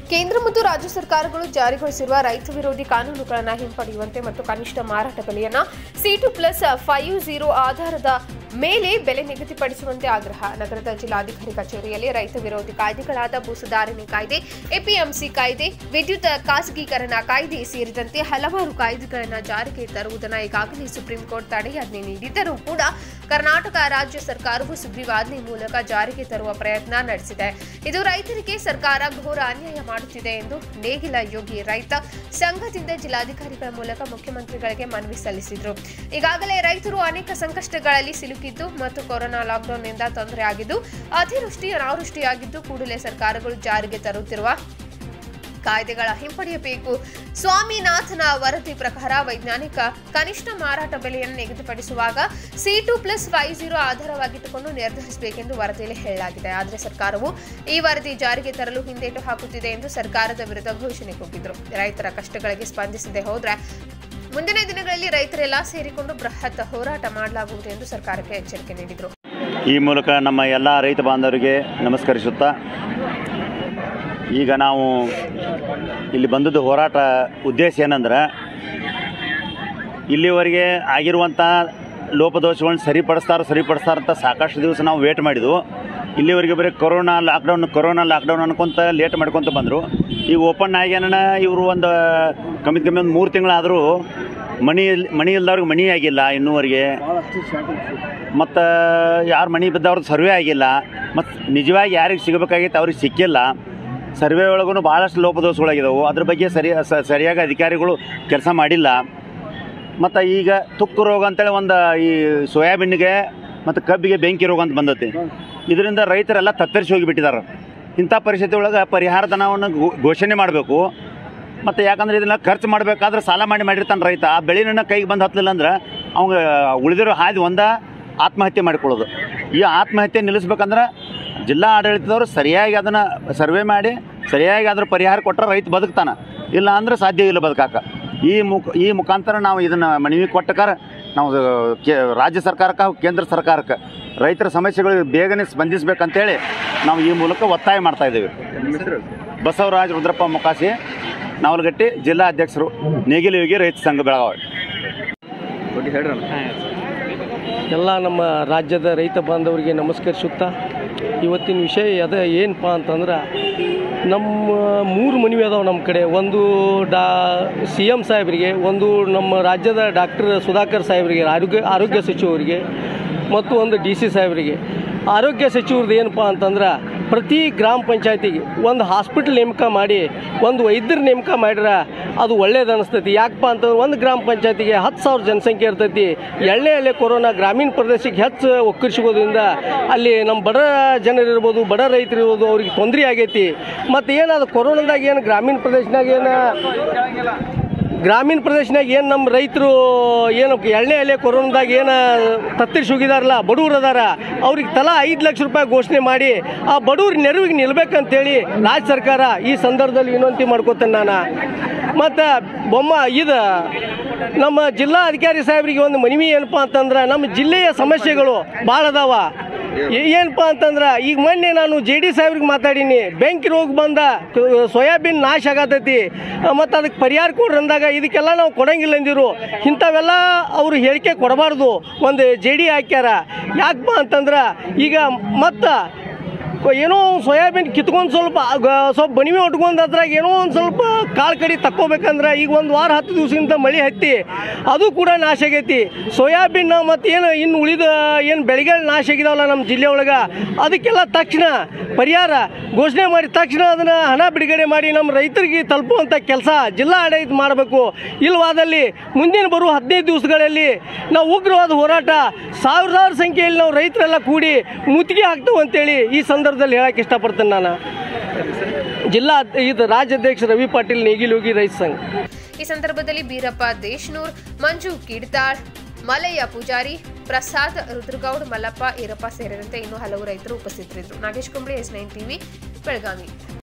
ಕೇಂದ್ರ ಮತ್ತು ರಾಜ್ಯ ಸರ್ಕಾರಗಳು ಜಾರಿಗೊಳಿಸಿರುವ ರೈತ ವಿರೋಧಿ ಕಾನೂನುಗಳನ್ನು ಹಿಂಪಡೆಯುವಂತೆ ಮತ್ತು ಕನಿಷ್ಠ ಮಾರಾಟ ಬೆಲೆಯನ್ನ C two plus five zero ಆಧಾರದ ಮೇಲೆ ಬೆಲೆ ನಿಗದಿಪಡಿಸುವಂತೆ ಆಗ್ರಹ ನಗರದ ಜಿಲ್ಲಾಧಿಕಾರಿ ಕಚೇರಿಯಲ್ಲಿ ರೈತ ವಿರೋಧಿ ಕಾಯ್ದೆಗಳಾದ ಭೂ ಸುಧಾರಣೆ ಕಾಯ್ದೆ ಎಪಿಎಂಸಿ ಕಾಯ್ದೆ ವಿದ್ಯುತ್ ಖಾಸಗೀಕರಣ ಕಾಯ್ದೆ ಸೇರಿದಂತೆ ಹಲವಾರು ಕಾಯ್ದೆಗಳನ್ನು ಜಾರಿಗೆ ತರುವುದನ್ನು ಈಗಾಗಲೇ ಸುಪ್ರೀಂ ಕೋರ್ಟ್ ತಡೆಯಾಜ್ಞೆ ನೀಡಿದ್ದರೂ ಕೂಡ ಕರ್ನಾಟಕ ರಾಜ್ಯ ಸರ್ಕಾರವು ಸುಗ್ರೀವಾಜ್ಞೆ ಮೂಲಕ ಜಾರಿಗೆ ತರುವ ಪ್ರಯತ್ನ ನಡೆಸಿದೆ ಇದು ರೈತರಿಗೆ ಸರ್ಕಾರ ಘೋರ ಅನ್ಯಾಯ ಮಾಡುತ್ತಿದೆ ಎಂದು ನೇಗಿಲ ಯೋಗಿ ರೈತ ಸಂಘದಿಂದ ಜಿಲ್ಲಾಧಿಕಾರಿಗಳ ಮೂಲಕ ಮುಖ್ಯಮಂತ್ರಿಗಳಿಗೆ ಮನವಿ ಸಲ್ಲಿಸಿದರು ಈಗಾಗಲೇ ರೈತರು ಅನೇಕ ಸಂಕಷ್ಟಗಳಲ್ಲಿ ಸಿಲುಕಿದ್ದು ಮತ್ತು ಕೊರೋನಾ ಲಾಕ್ಡೌನ್ನಿಂದ ತೊಂದರೆ ಆಗಿದ್ದು ಅತಿವೃಷ್ಟಿ ಅನಾವೃಷ್ಟಿಯಾಗಿದ್ದು ಕೂಡಲೇ ಸರ್ಕಾರಗಳು ಜಾರಿಗೆ ತರುತ್ತಿರುವ ಕಾಯ್ದೆಗಳ ಹಿಂಪಡೆಯಬೇಕು ಸ್ವಾಮಿನಾಥನ ವರದಿ ಪ್ರಕಾರ ವೈಜ್ಞಾನಿಕ ಕನಿಷ್ಠ ಮಾರಾಟ ಬೆಲೆಯನ್ನು ನಿಗದಿಪಡಿಸುವಾಗ C two plus five zero ಆಧಾರವಾಗಿಟ್ಟುಕೊಂಡು ನಿರ್ಧರಿಸಬೇಕೆಂದು ವರದಿಯಲ್ಲಿ ಹೇಳಲಾಗಿದೆ ಆದರೆ ಸರ್ಕಾರವು ಈ ವರದಿ ಜಾರಿಗೆ ತರಲು ಹಿಂದೇಟು ಹಾಕುತ್ತಿದೆ ಎಂದು ಸರ್ಕಾರದ ವಿರುದ್ಧ ಘೋಷಣೆ ಕೂಗಿದ್ರು ರೈತರ ಕಷ್ಟಗಳಿಗೆ ಸ್ಪಂದಿಸದೆ ಹೋದ್ರೆ ಮುಂದಿನ ದಿನಗಳಲ್ಲಿ ರೈತರೆಲ್ಲ ಸೇರಿಕೊಂಡು ಬೃಹತ್ ಹೋರಾಟ ಮಾಡಲಾಗುವುದು ಎಂದು ಸರ್ಕಾರಕ್ಕೆ ಎಚ್ಚರಿಕೆ ನೀಡಿದರು ಈ ಮೂಲಕ ನಮ್ಮ ಎಲ್ಲ ರೈತ ಬಾಂಧವರಿಗೆ ನಮಸ್ಕರಿಸುತ್ತಾ ಈಗ ನಾವು ಇಲ್ಲಿ ಬಂದದ್ದು ಹೋರಾಟ ಉದ್ದೇಶ ಏನಂದ್ರೆ ಇಲ್ಲಿವರೆಗೆ ಆಗಿರುವಂಥ ಲೋಪದೋಷಗಳನ್ನ ಸರಿಪಡಿಸ್ತಾರೋ ಸರಿಪಡಿಸ್ತಾರ ಅಂತ ಸಾಕಷ್ಟು ದಿವಸ ನಾವು ವೇಟ್ ಮಾಡಿದ್ವು ಇಲ್ಲಿವರೆಗೆ ಬರೀ ಕೊರೋನಾ ಲಾಕ್ಡೌನ್ ಕೊರೋನಾ ಲಾಕ್ಡೌನ್ ಅನ್ಕೊಂತ ಲೇಟ್ ಮಾಡ್ಕೊತ ಬಂದರು ಈಗ ಓಪನ್ ಆಗ್ಯಾನ ಇವರು ಒಂದು ಕಮ್ಮಿ ಕಮ್ಮಿ ಒಂದು ಮೂರು ತಿಂಗಳಾದರೂ ಮನಿ ಮನಿ ಇಲ್ದವ್ರಿಗೆ ಮನಿ ಆಗಿಲ್ಲ ಇನ್ನೂವರೆಗೆ ಮತ್ತು ಯಾರು ಮನೆ ಬಿದ್ದವ್ರದ್ದು ಸರ್ವೆ ಆಗಿಲ್ಲ ಮತ್ತು ನಿಜವಾಗಿ ಯಾರಿಗೆ ಸಿಗಬೇಕಾಗಿತ್ತು ಅವ್ರಿಗೆ ಸಿಕ್ಕಿಲ್ಲ ಸರ್ವೆ ಒಳಗೂ ಭಾಳಷ್ಟು ಲೋಪದೋಷಗಳಾಗಿದ್ದಾವೆ ಅದ್ರ ಬಗ್ಗೆ ಸರಿ ಸ- ಸರಿಯಾಗಿ ಅಧಿಕಾರಿಗಳು ಕೆಲಸ ಮಾಡಿಲ್ಲ ಮತ್ತು ಈಗ ತುಕ್ಕು ರೋಗ ಅಂತೇಳಿ ಒಂದು ಈ ಸೋಯಾಬೀನ್ಗೆ ಮತ್ತು ಕಬ್ಬಿಗೆ ಬೆಂಕಿ ರೋಗ ಅಂತ ಬಂದೈತಿ ಇದರಿಂದ ರೈತರೆಲ್ಲ ತತ್ತರಿಸಿ ಹೋಗಿಬಿಟ್ಟಿದ್ದಾರೆ ಇಂಥ ಪರಿಸ್ಥಿತಿ ಒಳಗೆ ಪರಿಹಾರ ಧನವನ್ನು ಘೋ- ಘೋಷಣೆ ಮಾಡಬೇಕು ಮತ್ತು ಯಾಕಂದ್ರೆ ಇದನ್ನ ಖರ್ಚು ಮಾಡಬೇಕಾದ್ರೆ ಸಾಲ ಮಾಡಿ ಮಾಡಿರ್ತಾನೆ ರೈತ ಆ ಬೆಳೆನ ಕೈಗೆ ಬಂದು ಹತ್ತಲಿಲ್ಲ ಅಂದ್ರೆ ಅವಂಗ ಉಳಿದಿರೋ ಹಾದಿ ಒಂದ ಆತ್ಮಹತ್ಯೆ ಮಾಡಿಕೊಳ್ಳೋದು ಈ ಆತ್ಮಹತ್ಯೆ ನಿಲ್ಲಿಸ್ಬೇಕಂದ್ರೆ ಜಿಲ್ಲಾ ಆಡಳಿತದವರು ಸರಿಯಾಗಿ ಅದನ್ನು ಸರ್ವೆ ಮಾಡಿ ಸರಿಯಾಗಿ ಅದ್ರ ಪರಿಹಾರ ಕೊಟ್ಟರೆ ರೈತ ಬದುಕ್ತಾನೆ ಇಲ್ಲ ಅಂದ್ರೆ ಸಾಧ್ಯ ಇಲ್ಲ ಬದುಕಾಕ ಈ ಮುಖ ಈ ಮುಖಾಂತರ ನಾವು ಇದನ್ನು ಮನವಿ ಕೊಟ್ಟಕಾರ ನಾವು ಕೇ ರಾಜ್ಯ ಸರ್ಕಾರಕ್ಕೆ ಹಾಗೂ ಕೇಂದ್ರ ಸರ್ಕಾರಕ್ಕೆ ರೈತರ ಸಮಸ್ಯೆಗಳಿಗೆ ಬೇಗನೆ ಸ್ಪಂದಿಸಬೇಕಂತೇಳಿ ನಾವು ಈ ಮೂಲಕ ಒತ್ತಾಯ ಮಾಡ್ತಾ ಇದ್ದೀವಿ ಬಸವರಾಜ್ ರುದ್ರಪ್ಪ ಮೊಕಾಸಿ ನಾವಲಗಟ್ಟಿ ಜಿಲ್ಲಾ ಅಧ್ಯಕ್ಷರು ನೇಗಿಲುವಿಗೆ ರೈತ ಸಂಘ ಬೆಳಗಾವಿ ಎಲ್ಲ ನಮ್ಮ ರಾಜ್ಯದ ರೈತ ಬಾಂಧವರಿಗೆ ನಮಸ್ಕರಿಸುತ್ತಾ ಇವತ್ತಿನ ವಿಷಯ ಅದ ಏನಪ್ಪ ಅಂತಂದ್ರೆ ನಮ್ಮ ಮೂರು ಮನವಿ ಅದಾವೆ ನಮ್ಮ ಕಡೆ ಒಂದು ಡಾ ಸಿ ಎಮ್ ಸಾಹೇಬರಿಗೆ ಒಂದು ನಮ್ಮ ರಾಜ್ಯದ ಡಾಕ್ಟರ್ ಸುಧಾಕರ್ ಸಾಹೇಬರಿಗೆ ಆರೋಗ್ಯ ಆರೋಗ್ಯ ಸಚಿವರಿಗೆ ಮತ್ತು ಒಂದು ಡಿ ಸಿ ಸಾಹೇಬರಿಗೆ ಆರೋಗ್ಯ ಸಚಿವ್ರದ್ದು ಏನಪ್ಪ ಅಂತಂದ್ರೆ ಪ್ರತಿ ಗ್ರಾಮ ಪಂಚಾಯತಿಗೆ ಒಂದು ಹಾಸ್ಪಿಟಲ್ ನೇಮಕ ಮಾಡಿ ಒಂದು ವೈದ್ಯರ ನೇಮಕ ಮಾಡ್ರೆ ಅದು ಒಳ್ಳೇದು ಅನಿಸ್ತೈತಿ ಯಾಕಪ್ಪ ಅಂತಂದ್ರೆ ಒಂದು ಗ್ರಾಮ ಪಂಚಾಯತಿಗೆ ಹತ್ತು ಸಾವಿರ ಜನಸಂಖ್ಯೆ ಇರ್ತೈತಿ ಎಳ್ಳೆ ಎಳ್ಳೆ ಕೊರೋನಾ ಗ್ರಾಮೀಣ ಪ್ರದೇಶಕ್ಕೆ ಹೆಚ್ಚು ಒಕ್ಕರಿಸಿಗೋದ್ರಿಂದ ಅಲ್ಲಿ ನಮ್ಮ ಬಡ ಜನರಿರ್ಬೋದು ಬಡ ರೈತರು ಇರ್ಬೋದು ಅವ್ರಿಗೆ ತೊಂದರೆ ಆಗೈತಿ ಮತ್ತು ಏನದು ಕೊರೋನಾದಾಗ ಏನು ಗ್ರಾಮೀಣ ಪ್ರದೇಶದಾಗ ಏನು ಗ್ರಾಮೀಣ ಪ್ರದೇಶನಾಗ ಏನು ನಮ್ಮ ರೈತರು ಏನು ಎಣ್ಣೆ ಎಲೆ ಕೊರೋನಾದಾಗ ಏನು ತತ್ತರಿಸಿ ಹೋಗಿದಾರಲ್ಲ ಬಡವ್ರು ಅದಾರ ಅವ್ರಿಗೆ ತಲಾ ಐದು ಲಕ್ಷ ರೂಪಾಯಿ ಘೋಷಣೆ ಮಾಡಿ ಆ ಬಡವ್ರ ನೆರವಿಗೆ ನಿಲ್ಬೇಕಂತೇಳಿ ರಾಜ್ಯ ಸರ್ಕಾರ ಈ ಸಂದರ್ಭದಲ್ಲಿ ವಿನಂತಿ ಮಾಡ್ಕೋತೇನೆ ನಾನು ಮತ್ತು ಬೊಮ್ಮ ಇದು ನಮ್ಮ ಜಿಲ್ಲಾ ಅಧಿಕಾರಿ ಸಾಹೇಬರಿಗೆ ಒಂದು ಮನವಿ ಏನಪ್ಪ ಅಂತಂದ್ರೆ ನಮ್ಮ ಜಿಲ್ಲೆಯ ಸಮಸ್ಯೆಗಳು ಭಾಳ ಅದಾವ ಏ- ಏನಪ್ಪ ಅಂತಂದ್ರೆ ಈಗ ಮೊನ್ನೆ ನಾನು ಜೆ ಡಿ ಸಾಹೇಬ್ರಿಗೆ ಮಾತಾಡೀನಿ ಬೆಂಕಿ ರೋಗ ಬಂದ ಕ- ಸೋಯಾಬೀನ್ ನಾಶ ಆಗತೈತಿ ಮತ್ತು ಅದಕ್ಕೆ ಪರಿಹಾರ ಕೊಡ್ರಿ ಅಂದಾಗ ಇದಕ್ಕೆಲ್ಲ ನಾವು ಕೊಡಂಗಿಲ್ಲ ಅಂದಿರು ಇಂಥವೆಲ್ಲ ಅವರು ಹೇಳಿಕೆ ಕೊಡಬಾರ್ದು ಒಂದು ಜೆ ಡಿ ಹಾಕ್ಯಾರ ಯಾಕಪ್ಪ ಅಂತಂದ್ರೆ ಈಗ ಮತ್ತು ಕೊ- ಏನೋ ಒಂದ್ ಸೋಯಾಬೀನ್ ಕಿತ್ಕೊಂಡು ಸ್ವಲ್ಪ ಗ- ಸ್ವಲ್ಪ ಬಣಿವೆ ಉಟ್ಕೊಂಡು ಅದ್ರಾಗ ಏನೋ ಒಂದು ಸ್ವಲ್ಪ ಕಾಳು ಕಡಿ ತಕ್ಕೋಬೇಕಂದ್ರೆ ಈಗ ಒಂದು ವಾರ ಹತ್ತು ದಿವಸದಿಂದ ಮಳೆ ಹತ್ತಿ ಅದು ಕೂಡ ನಾಶ ಆಗೈತಿ ಸೋಯಾಬೀನ್ ಮತ್ತು ಏನು ಇನ್ನು ಉಳಿದ ಏನು ಬೆಳೆಗಳು ನಾಶ ಆಗಿದಾವಲ್ಲ ನಮ್ಮ ಜಿಲ್ಲೆ ಒಳಗೆ ಅದಕ್ಕೆಲ್ಲ ತಕ್ಷಣ ಪರಿಹಾರ ಘೋಷಣೆ ಮಾಡಿ ತಕ್ಷಣ ಅದನ್ನು ಹಣ ಬಿಡುಗಡೆ ಮಾಡಿ ನಮ್ಮ ರೈತರಿಗೆ ತಲುಪುವಂಥ ಕೆಲಸ ಜಿಲ್ಲಾ ಆಡಳಿತ ಮಾಡಬೇಕು ಇಲ್ವಾದಲ್ಲಿ ಮುಂದಿನ ಬರುವ ಹದಿನೈದು ದಿವಸಗಳಲ್ಲಿ ನಾವು ಉಗ್ರವಾದ ಹೋರಾಟ ಸಾವಿರ ಸಾವಿರ ಸಂಖ್ಯೆಯಲ್ಲಿ ನಾವು ರೈತರೆಲ್ಲ ಕೂಡಿ ಮುತ್ತಿಗೆ ಹಾಕ್ತೇವೆ ಅಂತೇಳಿ ಈ ಸಂದರ್ಭದಲ್ಲಿ ಹೇಳಕ್ಕೆ ಇಷ್ಟಪಡ್ತೇನೆ ನಾನು ಜಿಲ್ಲಾ ಇದು ರಾಜ್ಯಾಧ್ಯಕ್ಷ ರವಿ ಪಾಟೀಲ್ ನೇಗಿಲೋಗಿ ರೈತ ಸಂಘ ಈ ಸಂದರ್ಭದಲ್ಲಿ ಬೀರಪ್ಪ ದೇಶನೂರ್ ಮಂಜು ಕಿಡ್ತಾಳ್ ಮಲಯ್ಯ ಪೂಜಾರಿ ಪ್ರಸಾದ್ ರುದ್ರಗೌಡ್ ಮಲ್ಲಪ್ಪ ಈರಪ್ಪ ಸೇರಿದಂತೆ ಇನ್ನೂ ಹಲವು ರೈತರು ಉಪಸ್ಥಿತರಿದ್ದರು Nagesh Kumble S nine TV Belagavi